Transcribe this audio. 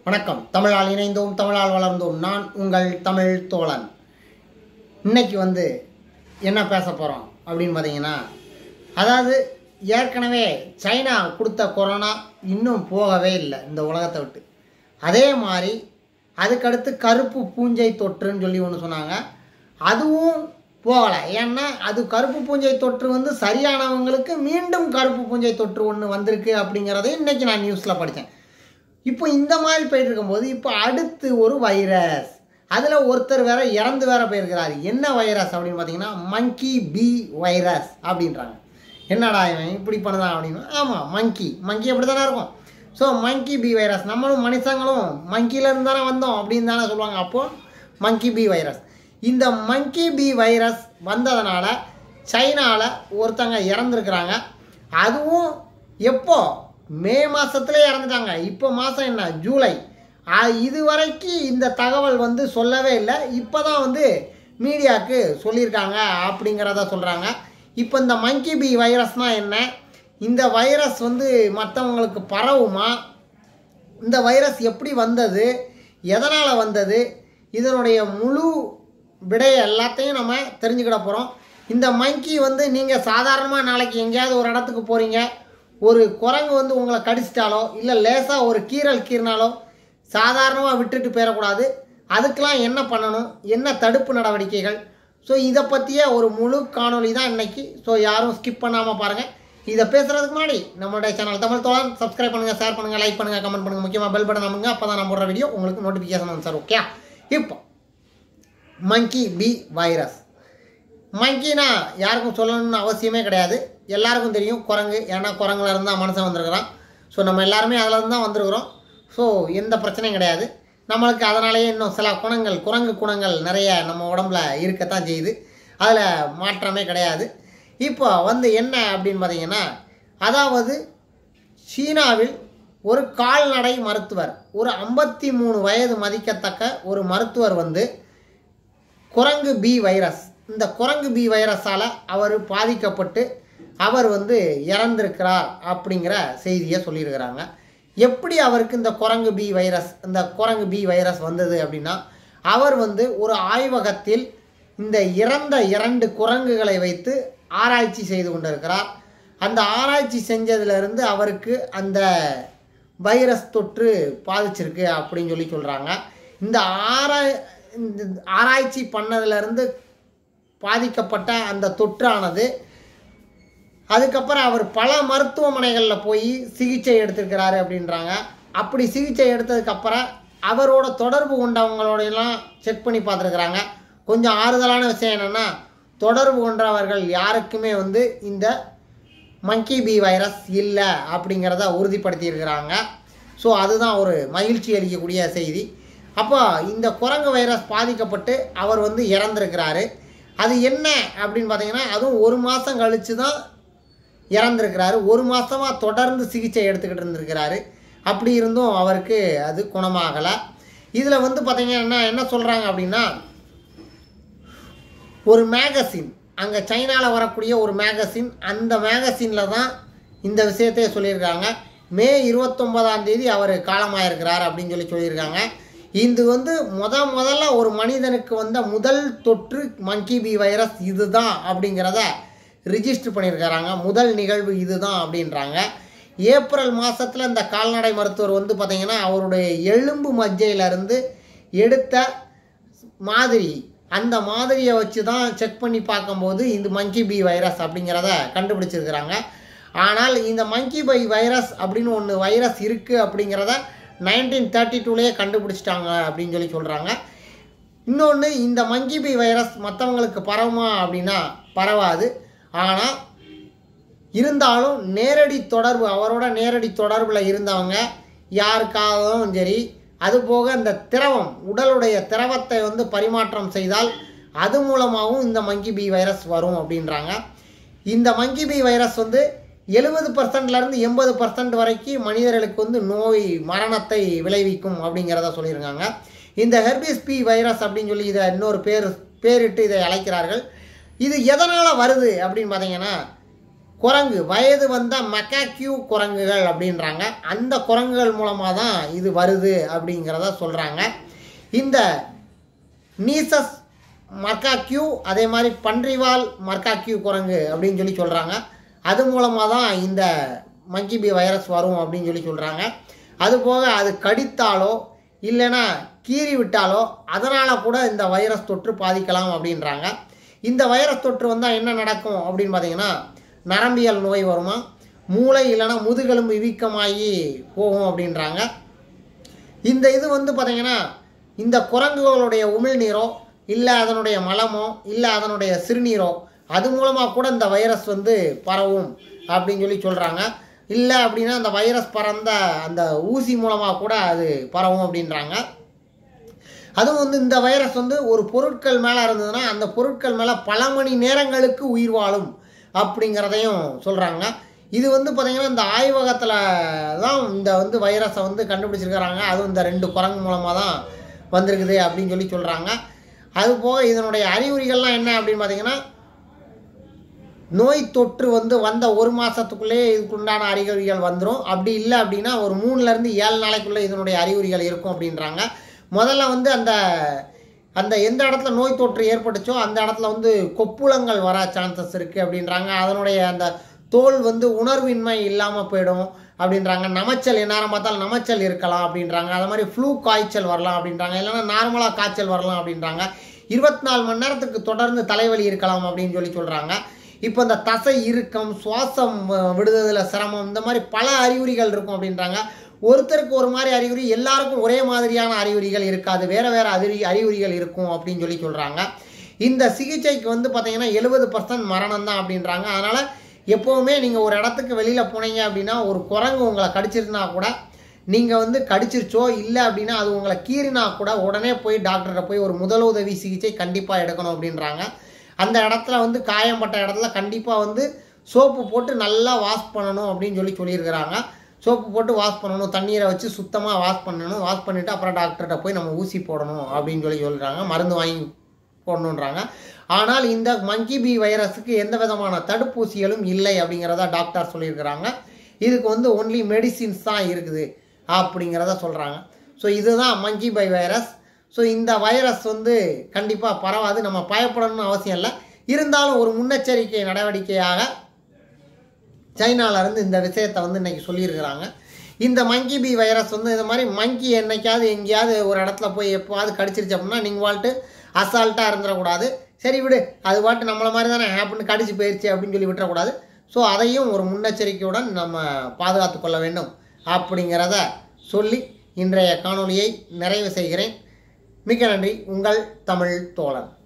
வணக்கம் தமிழால் இணைந்தோம் தமிழால் வளர்ந்தோம் நான் உங்கள் தமிழ் தோழன் இன்னைக்கு வந்து என்ன பேச போகிறோம் அப்படின்னு பார்த்தீங்கன்னா அதாவது ஏற்கனவே சைனா கொடுத்த கொரோனா இன்னும் போகவே இல்லை இந்த உலகத்தை விட்டு அதே மாதிரி அதுக்கடுத்து கருப்பு பூஞ்சை தொற்றுன்னு சொல்லி ஒன்று சொன்னாங்க அதுவும் போகலை ஏன்னா அது கருப்பு பூஞ்சை தொற்று வந்து சரியானவங்களுக்கு மீண்டும் கருப்பு பூஞ்சை தொற்று ஒன்று வந்திருக்கு அப்படிங்கிறதையும் இன்னைக்கு நான் நியூஸில் படித்தேன் இப்போ இந்த மாதிரி போயிட்டு இருக்கும்போது இப்போ அடுத்து ஒரு வைரஸ் அதில் ஒருத்தர் வேற இறந்து வேற போயிருக்கிறாரு என்ன வைரஸ் அப்படின்னு பார்த்தீங்கன்னா மங்கி பி வைரஸ் அப்படின்றாங்க என்னடா இவன் இப்படி பண்ணுதான் அப்படின்னு ஆமாம் மங்கி மங்கி அப்படி தானே இருக்கும் ஸோ மங்கி பி வைரஸ் நம்மளும் மனுஷங்களும் மங்கிலேருந்து தானே வந்தோம் அப்படின்னு தானே சொல்லுவாங்க அப்போது மங்கி பி வைரஸ் இந்த மங்கி பி வைரஸ் வந்ததுனால சைனாவில் ஒருத்தங்க இறந்துருக்குறாங்க அதுவும் எப்போ மே மாதத்துல இறந்துட்டாங்க இப்போ மாதம் என்ன ஜூலை ஆ, இதுவரைக்கும் இந்த தகவல் வந்து சொல்லவே இல்லை இப்போ தான் வந்து மீடியாவுக்கு சொல்லியிருக்காங்க அப்படிங்கிறத சொல்கிறாங்க இப்போ இந்த மங்கி பி வைரஸ்னால் என்ன இந்த வைரஸ் வந்து மற்றவங்களுக்கு பரவுமா இந்த வைரஸ் எப்படி வந்தது எதனால் வந்தது இதனுடைய முழு விடைய எல்லாத்தையும் நம்ம தெரிஞ்சுக்கிட போகிறோம் இந்த மங்கி வந்து நீங்கள் சாதாரணமாக நாளைக்கு எங்கேயாவது ஒரு இடத்துக்கு போகிறீங்க ஒரு குரங்கு வந்து உங்களை கடிச்சிட்டாலோ இல்லை லேசாக ஒரு கீறல் கீறினாலோ சாதாரணமாக விட்டுட்டு போயிடக்கூடாது அதுக்கெலாம் என்ன பண்ணணும் என்ன தடுப்பு நடவடிக்கைகள் ஸோ இதை பற்றிய ஒரு முழு காணொளி தான் இன்னைக்கு ஸோ யாரும் ஸ்கிப் பண்ணாமல் பாருங்கள் இதை பேசுகிறதுக்கு முன்னாடி நம்மளுடைய சேனல் தமிழ் தோழன் சப்ஸ்கிரைப் பண்ணுங்கள் ஷேர் பண்ணுங்கள் லைக் பண்ணுங்கள் கமெண்ட் பண்ணுங்கள் முக்கியமாக பெல் பட்டன் அமுங்க அப்போ தான் நான் போடுற வீடியோ உங்களுக்கு நோட்டிஃபிகேஷன் வந்து சார் ஓகே இப்போ மங்கி பி வைரஸ் மங்கினா யாருக்கும் சொல்லணும்னு அவசியமே கிடையாது எல்லாருக்கும் தெரியும் குரங்கு ஏன்னா குரங்குல இருந்து தான் மனுஷன் வந்திருக்கிறான் ஸோ நம்ம எல்லாருமே அதில் இருந்து தான் வந்திருக்கிறோம் ஸோ எந்த பிரச்சனையும் கிடையாது நம்மளுக்கு அதனாலேயே இன்னும் சில குணங்கள் குரங்கு குணங்கள் நிறைய நம்ம உடம்புல இருக்கத்தான் செய்யுது அதில் மாற்றமே கிடையாது இப்போ வந்து என்ன அப்படின்னு பார்த்தீங்கன்னா அதாவது சீனாவில் ஒரு கால்நடை மருத்துவர் ஒரு ஐம்பத்தி மூணு வயது மதிக்கத்தக்க ஒரு மருத்துவர் வந்து குரங்கு பி வைரஸ் இந்த குரங்கு பி வைரஸால் அவர் பாதிக்கப்பட்டு அவர் வந்து இறந்திருக்கிறார் அப்படிங்கிற செய்தியை சொல்லியிருக்கிறாங்க எப்படி அவருக்கு இந்த குரங்கு பி வைரஸ் இந்த குரங்கு பி வைரஸ் வந்தது அப்படின்னா அவர் வந்து ஒரு ஆய்வகத்தில் இந்த இறந்த இரண்டு குரங்குகளை வைத்து ஆராய்ச்சி செய்து கொண்டிருக்கிறார் அந்த ஆராய்ச்சி செஞ்சதுலேருந்து அவருக்கு அந்த வைரஸ் தொற்று பாதிச்சிருக்கு அப்படின்னு சொல்லி சொல்கிறாங்க இந்த ஆராய் இந்த ஆராய்ச்சி பண்ணதுலேருந்து பாதிக்கப்பட்ட அந்த தொற்றானது அதுக்கப்புறம் அவர் பல மருத்துவமனைகளில் போய் சிகிச்சை எடுத்திருக்கிறாரு அப்படின்றாங்க அப்படி சிகிச்சை எடுத்ததுக்கப்புறம் அவரோட தொடர்பு கொண்டவங்களோடையெல்லாம் செக் பண்ணி பார்த்துருக்குறாங்க கொஞ்சம் ஆறுதலான விஷயம் என்னென்னா தொடர்பு கொண்டவர்கள் யாருக்குமே வந்து இந்த மங்கி பி வைரஸ் இல்லை அப்படிங்கிறத உறுதிப்படுத்தியிருக்கிறாங்க ஸோ அதுதான் ஒரு மகிழ்ச்சி அளிக்கக்கூடிய செய்தி அப்போ இந்த குரங்கு வைரஸ் பாதிக்கப்பட்டு அவர் வந்து இறந்துருக்கிறாரு அது என்ன அப்படின்னு பார்த்தீங்கன்னா அதுவும் ஒரு மாதம் கழித்து தான் இறந்துருக்கிறாரு ஒரு மாதமாக தொடர்ந்து சிகிச்சை எடுத்துக்கிட்டு இருந்திருக்கிறாரு அப்படி இருந்தும் அவருக்கு அது குணமாகலை இதில் வந்து பார்த்தீங்கன்னா என்ன சொல்கிறாங்க அப்படின்னா ஒரு மேகசின் அங்கே சைனாவில் வரக்கூடிய ஒரு மேகசின் அந்த மேகசினில் தான் இந்த விஷயத்தையே சொல்லியிருக்காங்க மே இருபத்தொன்பதாம் தேதி அவர் காலமாயிருக்கிறார் அப்படின்னு சொல்லி சொல்லியிருக்காங்க இது வந்து முத முதல்ல ஒரு மனிதனுக்கு வந்த முதல் தொற்று மங்கி பி வைரஸ் இதுதான் அப்படிங்கிறத ரிஜிஸ்டர் பண்ணியிருக்கிறாங்க முதல் நிகழ்வு இதுதான் அப்படின்றாங்க ஏப்ரல் மாதத்தில் இந்த கால்நடை மருத்துவர் வந்து பார்த்திங்கன்னா அவருடைய எலும்பு மஜ்ஜையிலிருந்து எடுத்த மாதிரி அந்த மாதிரியை வச்சு தான் செக் பண்ணி பார்க்கும்போது இந்த மங்கி பி வைரஸ் அப்படிங்கிறத கண்டுபிடிச்சிருக்கிறாங்க ஆனால் இந்த மங்கி பை வைரஸ் அப்படின்னு ஒன்று வைரஸ் இருக்குது அப்படிங்கிறத நைன்டீன் தேர்ட்டி டூலேயே கண்டுபிடிச்சிட்டாங்க அப்படின்னு சொல்லி சொல்கிறாங்க இன்னொன்று இந்த மங்கி பி வைரஸ் மற்றவங்களுக்கு பரவுமா அப்படின்னா பரவாது ஆனால் இருந்தாலும் நேரடி தொடர்பு அவரோட நேரடி தொடர்பில் இருந்தவங்க யாருக்காகவும் சரி அதுபோக இந்த திரவம் உடலுடைய திரவத்தை வந்து பரிமாற்றம் செய்தால் அது மூலமாகவும் இந்த மங்கி பி வைரஸ் வரும் அப்படின்றாங்க இந்த மங்கி பி வைரஸ் வந்து எழுபது பர்சன்ட்லேருந்து எண்பது பர்சன்ட் வரைக்கும் மனிதர்களுக்கு வந்து நோய் மரணத்தை விளைவிக்கும் அப்படிங்கிறத சொல்லியிருக்காங்க இந்த ஹெர்பிஸ் பி வைரஸ் அப்படின்னு சொல்லி இதை இன்னொரு பேர் பேரிட்டு இதை அழைக்கிறார்கள் இது எதனால் வருது அப்படின்னு பார்த்தீங்கன்னா குரங்கு வயது வந்த மெக்காக்யூ குரங்குகள் அப்படின்றாங்க அந்த குரங்குகள் மூலமாக தான் இது வருது அப்படிங்கிறத சொல்கிறாங்க இந்த நீசஸ் மர்காக்யூ அதே மாதிரி பன்றிவால் மர்காக்யூ குரங்கு அப்படின்னு சொல்லி சொல்கிறாங்க அது மூலமாக தான் இந்த மங்கி பி வைரஸ் வரும் அப்படின்னு சொல்லி சொல்கிறாங்க அதுபோக அது கடித்தாலோ இல்லைன்னா கீறி விட்டாலோ அதனால் கூட இந்த வைரஸ் தொற்று பாதிக்கலாம் அப்படின்றாங்க இந்த வைரஸ் தொற்று வந்தால் என்ன நடக்கும் அப்படின்னு பார்த்தீங்கன்னா நரம்பியல் நோய் வருமா மூளை இல்லைன்னா முதுகெலும்பு வீக்கமாகி போகும் அப்படின்றாங்க இந்த இது வந்து பார்த்தீங்கன்னா இந்த குரங்குகளுடைய உமிழ்நீரோ இல்லை அதனுடைய மலமோ இல்லை அதனுடைய சிறுநீரோ அது மூலமாக கூட இந்த வைரஸ் வந்து பரவும் அப்படின்னு சொல்லி சொல்கிறாங்க இல்லை அப்படின்னா அந்த வைரஸ் பறந்த அந்த ஊசி மூலமாக கூட அது பரவும் அப்படின்றாங்க அதுவும் வந்து இந்த வைரஸ் வந்து ஒரு பொருட்கள் மேலே இருந்ததுன்னா அந்த பொருட்கள் மேலே பல மணி நேரங்களுக்கு உயிர் வாழும் அப்படிங்கிறதையும் சொல்கிறாங்க இது வந்து பார்த்திங்கன்னா இந்த ஆய்வகத்தில் தான் இந்த வந்து வைரஸை வந்து கண்டுபிடிச்சிருக்கிறாங்க அதுவும் இந்த ரெண்டு குரங்கு மூலமாக தான் வந்திருக்குது அப்படின்னு சொல்லி சொல்கிறாங்க அது போக இதனுடைய அறிகுறிகள்லாம் என்ன அப்படின்னு பார்த்தீங்கன்னா நோய் தொற்று வந்து வந்த ஒரு மாதத்துக்குள்ளே இதுக்குண்டான அறிகுறிகள் வந்துடும் அப்படி இல்லை அப்படின்னா ஒரு மூணுலேருந்து ஏழு நாளைக்குள்ளே இதனுடைய அறிகுறிகள் இருக்கும் அப்படின்றாங்க முதல்ல வந்து அந்த அந்த எந்த இடத்துல நோய் தொற்று ஏற்பட்டுச்சோ அந்த இடத்துல வந்து கொப்புளங்கள் வர சான்சஸ் இருக்குது அப்படின்றாங்க அதனுடைய அந்த தோல் வந்து உணர்வின்மை இல்லாமல் போயிடும் அப்படின்றாங்க நமைச்சல் எந்நேரம் பார்த்தாலும் நமைச்சல் இருக்கலாம் அப்படின்றாங்க அது மாதிரி ஃப்ளூ காய்ச்சல் வரலாம் அப்படின்றாங்க இல்லைன்னா நார்மலாக காய்ச்சல் வரலாம் அப்படின்றாங்க இருபத்தி நாலு மணி நேரத்துக்கு தொடர்ந்து தலைவலி இருக்கலாம் அப்படின்னு சொல்லி சொல்கிறாங்க இப்போ இந்த தசை இறுக்கம் சுவாசம் அஹ், விடுதல சிரமம் இந்த மாதிரி பல அறிகுறிகள் இருக்கும் அப்படின்றாங்க ஒருத்தருக்கு ஒரு மாதிரி அறிகுறி எல்லாருக்கும் ஒரே மாதிரியான அறிகுறிகள் இருக்காது வேற வேற அறிகுறி அறிகுறிகள் இருக்கும் அப்படின்னு சொல்லி சொல்கிறாங்க இந்த சிகிச்சைக்கு வந்து பார்த்தீங்கன்னா எழுபது பர்சன்ட் மரணம் தான் அப்படின்றாங்க அதனால் எப்போவுமே நீங்கள் ஒரு இடத்துக்கு வெளியில் போனீங்க அப்படின்னா ஒரு குரங்கு உங்களை கடிச்சிருந்தா கூட நீங்கள் வந்து கடிச்சிருச்சோ இல்லை அப்படின்னா அது உங்களை கீறினா கூட உடனே போய் டாக்டர்கிட்ட போய் ஒரு முதலுதவி சிகிச்சை கண்டிப்பாக எடுக்கணும் அப்படின்றாங்க அந்த இடத்துல வந்து காயம்பட்ட இடத்துல கண்டிப்பாக வந்து சோப்பு போட்டு நல்லா வாஷ் பண்ணணும் அப்படின்னு சொல்லி சொல்லியிருக்கிறாங்க சோப்பு போட்டு வாஷ் பண்ணணும் தண்ணீரை வச்சு சுத்தமாக வாஷ் பண்ணணும் வாஷ் பண்ணிவிட்டு அப்புறம் டாக்டர்கிட்ட போய் நம்ம ஊசி போடணும் அப்படின்னு சொல்லி சொல்கிறாங்க மருந்து வாங்கி போடணுன்றாங்க ஆனால் இந்த மங்கி பி வைரஸுக்கு எந்த விதமான தடுப்பூசிகளும் இல்லை அப்படிங்கிறத டாக்டர் சொல்லியிருக்கிறாங்க இதுக்கு வந்து ஒன்லி மெடிசின்ஸ் தான் இருக்குது அப்படிங்கிறத சொல்கிறாங்க ஸோ இதுதான் மங்கி பை வைரஸ் ஸோ இந்த வைரஸ் வந்து கண்டிப்பாக பரவாது நம்ம பயப்படணும்னு அவசியம் இல்லை இருந்தாலும் ஒரு முன்னெச்சரிக்கை நடவடிக்கையாக சைனால இருந்து இந்த விஷயத்தை வந்து இன்னைக்கு சொல்லியிருக்கிறாங்க இந்த மங்கி பி வைரஸ் வந்து இந்த மாதிரி மங்கி என்னைக்காவது எங்கேயாவது ஒரு இடத்துல போய் எப்போவாது கடிச்சிருச்சு அப்படின்னா நீங்கள் வாழ்ட்டு அசால்ட்டாக இருந்துடக்கூடாது சரி விடு அது பாட்டு நம்மளை மாதிரி தானே ஹேப்புன்னு கடிச்சு போயிடுச்சு அப்படின்னு சொல்லி விட்டுறக்கூடாது ஸோ அதையும் ஒரு முன்னெச்சரிக்கையுடன் நம்ம பாதுகாத்து கொள்ள வேண்டும் அப்படிங்கிறத சொல்லி இன்றைய காணொளியை நிறைவு செய்கிறேன் மிக்க நன்றி உங்கள் தமிழ் தோழன்